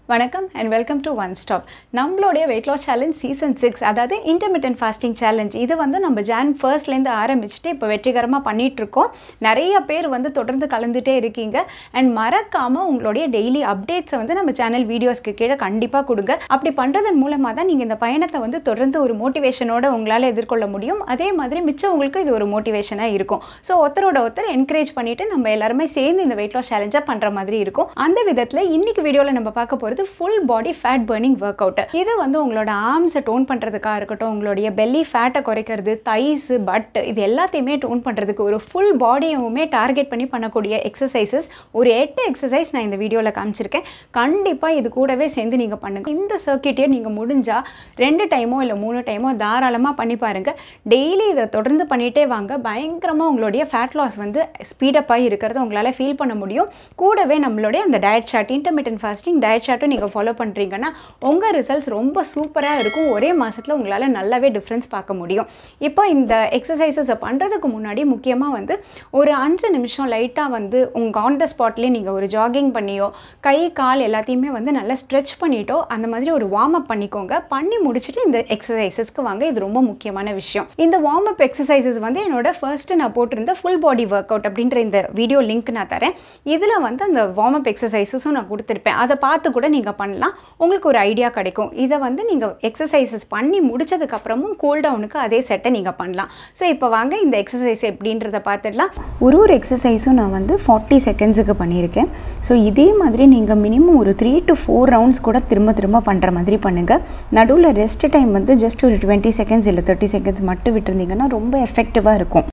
வணக்கம் and welcome to one stop நம்மளுடைய weight loss challenge season six அதாவது intermittent fasting challenge இது வந்து நம்ம ஜான் ஃபர்ஸ்ட்லேருந்து ஆரம்பிச்சுட்டு இப்போ வெற்றிகரமாக பண்ணிட்டு இருக்கோம் நிறைய பேர் வந்து தொடர்ந்து கலந்துட்டே இருக்கீங்க அண்ட் மறக்காமல் உங்களுடைய டெய்லி அப்டேட்ஸை வந்து நம்ம சேனல் வீடியோஸ்க்கு கீழே கண்டிப்பாக கொடுங்க அப்படி பண்ணுறதன் மூலமாக தான் நீங்கள் இந்த பயணத்தை வந்து தொடர்ந்து ஒரு மோட்டிவேஷனோட உங்களால் எதிர்கொள்ள முடியும் அதே மாதிரி மிச்சவங்களுக்கு இது ஒரு மோட்டிவேஷனாக இருக்கும் ஸோ ஒருத்தரோட ஒருத்தர் என்கரேஜ் பண்ணிட்டு நம்ம எல்லாருமே சேர்ந்து இந்த வெயிட் லாஸ் சேலஞ்சாக பண்ணுற மாதிரி இருக்கும் அந்த விதத்தில் இன்னைக்கு வீடியோவில் நம்ம பார்க்க போகிறது full body fat burning workout இது வந்து உங்களோட ஆர்ம்ஸை டோன் பண்ணுறதுக்காக இருக்கட்டும் உங்களுடைய பெல்லி ஃபேட்டை குறைக்கிறது தைஸ் பட் இது எல்லாத்தையுமே டோன் பண்ணுறதுக்கு ஒரு ஃபுல் பாடியுமே டார்கெட் பண்ணி பண்ணக்கூடிய எக்ஸசைசஸ் ஒரு எட்டு எக்ஸசைஸ் நான் இந்த வீடியோவில் காமிச்சிருக்கேன் கண்டிப்பாக இது கூடவே சேர்ந்து நீங்கள் பண்ணுங்கள் இந்த சர்க்கியூட்டே நீங்கள் முடிஞ்சால் ரெண்டு டைமோ இல்லை மூணு டைமோ தாராளமாக பண்ணி பாருங்கள் டெய்லி இதை தொடர்ந்து பண்ணிகிட்டே வாங்க பயங்கரமாக உங்களுடைய ஃபேட் லாஸ் வந்து ஸ்பீடப் ஆகி இருக்கிறத உங்களால் ஃபீல் பண்ண முடியும் கூடவே நம்மளுடைய அந்த diet chart intermittent fasting diet சார்ட்டும் நீங்கள் ஃபாலோ பண்ணுறீங்கன்னா உங்கள் ரிசல்ட்ஸ் ரொம்ப சூப்பராக இருக்கும் ஒரே மாதத்தில் உங்களால் நல்லாவே டிஃப்ரென்ஸ் பார்க்க முடியும் இப்போ இந்த எக்ஸசைசஸை பண்ணுறதுக்கு முன்னாடி முக்கியமாக வந்து ஒரு அஞ்சு நிமிஷம் லைட்டாக வந்து உங்கள் ஆன் த ஸ்பாட்லேயே நீங்கள் ஒரு ஜாகிங் பண்ணியோ கை கால் எல்லாத்தையுமே வந்து நல்லா ஸ்ட்ரெச் பண்ணிட்டோ அந்த மாதிரி ஒரு வார்ம் அப் பண்ணிக்கோங்க பண்ணி முடிச்சுட்டு இந்த எக்ஸசைசஸ்க்கு வாங்க இது ரொம்ப முக்கியமான விஷயம் இந்த வார்ம் அப் எக்ஸசைசஸ் வந்து என்னோட ஃபர்ஸ்ட்டு நான் போட்டிருந்த ஃபுல் பாடி ஒர்க் அவுட் அப்படின்ற இந்த வீடியோ லிங்க் நான் தரேன் இதில் வந்து அந்த வார்ம் அப் எக்ஸசைசஸும் நான் கொடுத்துருப்பேன் அதை பார்த்து கூட நீங்கள் பண்ணலாம் உங்களுக்கு ஒரு ஐடியா கிடைக்கும் இதை வந்து நீங்கள் எக்ஸசைசஸ் பண்ணி முடிச்சதுக்கப்புறமும் கூல் டவுனுக்கு அதே செட்டை நீங்கள் பண்ணலாம் ஸோ இப்போ வாங்க இந்த எக்ஸசைஸ் எப்படின்றத பார்த்துடலாம் ஒரு ஒரு எக்ஸசைஸும் நான் வந்து ஃபார்ட்டி செகண்ட்ஸுக்கு பண்ணியிருக்கேன் ஸோ இதே மாதிரி நீங்கள் மினிமம் ஒரு த்ரீ டு ஃபோர் ரவுண்ட்ஸ் கூட திரும்ப திரும்ப பண்ணுற மாதிரி பண்ணுங்கள் நடுவில் ரெஸ்ட் டைம் வந்து ஜஸ்ட் ஒரு டுவெண்ட்டி செகண்ட்ஸ் இல்லை தேர்ட்டி செகண்ட்ஸ் மட்டும் விட்டுருந்தீங்கன்னா ரொம்ப எஃபெக்டிவாக இருக்கும்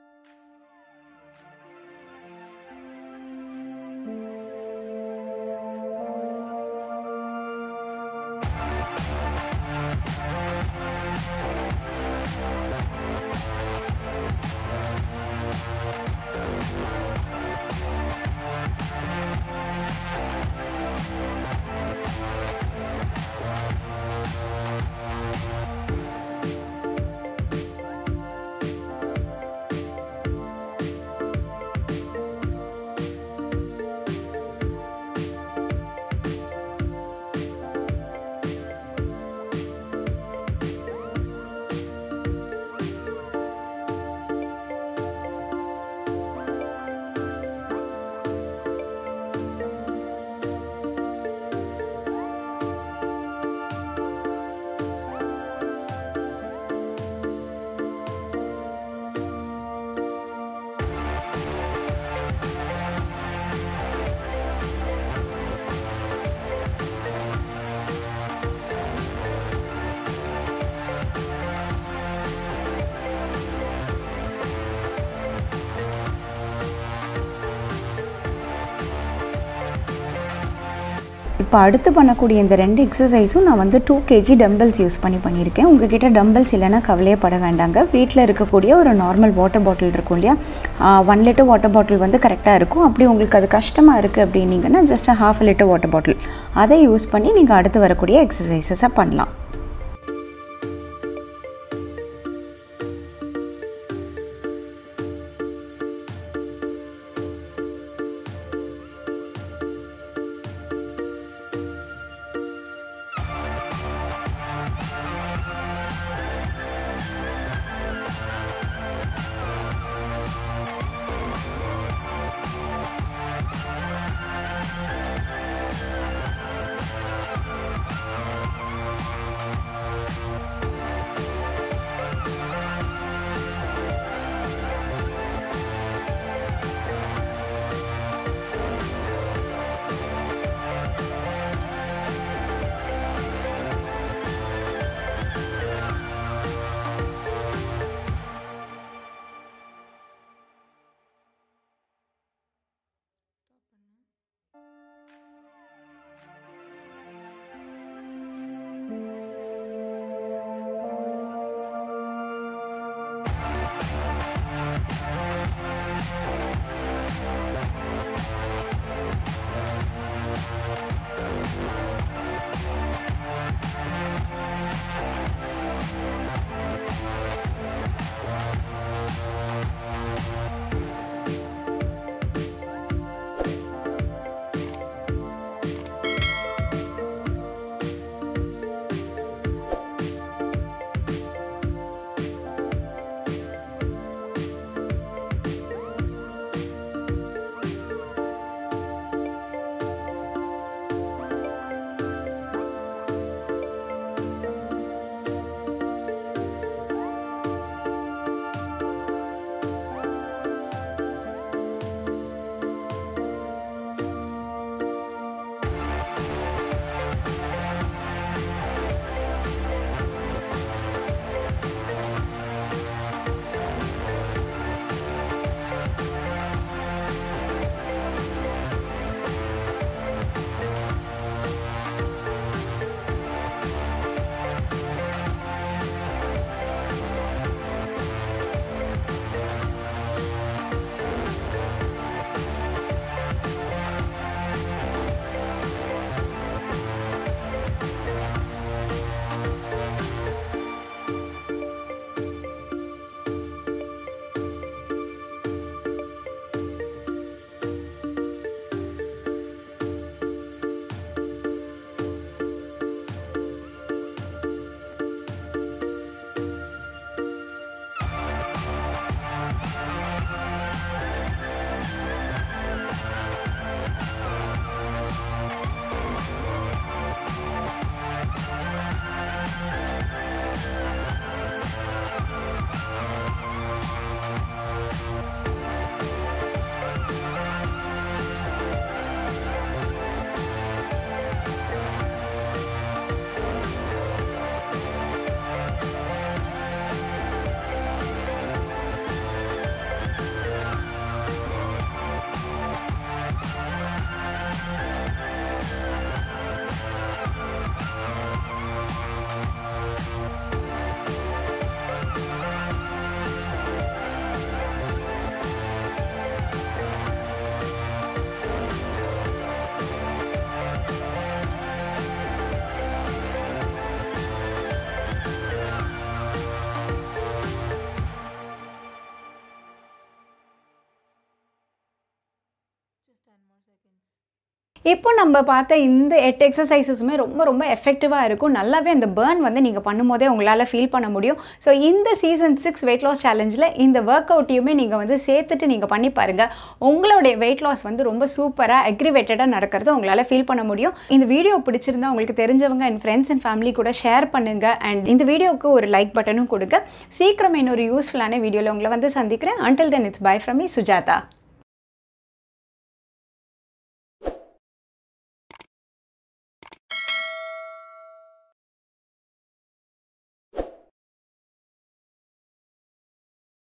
இப்போ அடுத்து பண்ணக்கூடிய இந்த ரெண்டு எக்ஸசைஸும் நான் வந்து டூ கேஜி டம்பிள்ஸ் யூஸ் பண்ணி பண்ணியிருக்கேன் உங்ககிட்ட டம்பிள்ஸ் இல்லைன்னா கவலையப்பட வேண்டாங்க வீட்டில் இருக்கக்கூடிய ஒரு நார்மல் வாட்டர் பாட்டில் இருக்கும் இல்லையா ஒன் லிட்டர் வாட்டர் பாட்டில் வந்து கரெக்டாக இருக்கும் அப்படி உங்களுக்கு அது கஷ்டமாக இருக்குது அப்படின்னீங்கன்னா just half litre water bottle அதை யூஸ் பண்ணி நீங்கள் அடுத்து வரக்கூடிய எக்ஸசைசஸை பண்ணலாம் இப்போ நம்ம பார்த்த இந்த எட்டு எக்ஸசைசஸுமே ரொம்ப ரொம்ப எஃபெக்டிவாக இருக்கும் நல்லாவே அந்த பேர்ன் வந்து நீங்கள் பண்ணும்போதே உங்களால் ஃபீல் பண்ண முடியும் ஸோ இந்த சீசன் சிக்ஸ் வெயிட் லாஸ் சேலஞ்சில் இந்த ஒர்க் அவுட்டையுமே நீங்கள் வந்து சேர்த்துட்டு நீங்கள் பண்ணி பாருங்கள் உங்களுடைய வெயிட் லாஸ் வந்து ரொம்ப சூப்பராக அக்ரிவேட்டடாக நடக்கிறது உங்களால் ஃபீல் பண்ண முடியும் இந்த வீடியோ பிடிச்சிருந்தா உங்களுக்கு தெரிஞ்சவங்க அண்ட் ஃப்ரெண்ட்ஸ் அண்ட் ஃபேமிலி கூட ஷேர் பண்ணுங்கள் அண்ட் இந்த வீடியோவுக்கு ஒரு லைக் பட்டனும் கொடுங்க சீக்கிரம் இன்னொரு யூஸ்ஃபுல்லான வீடியோவில் உங்களை வந்து சந்திக்கிறேன் until then it's bye from me Sujatha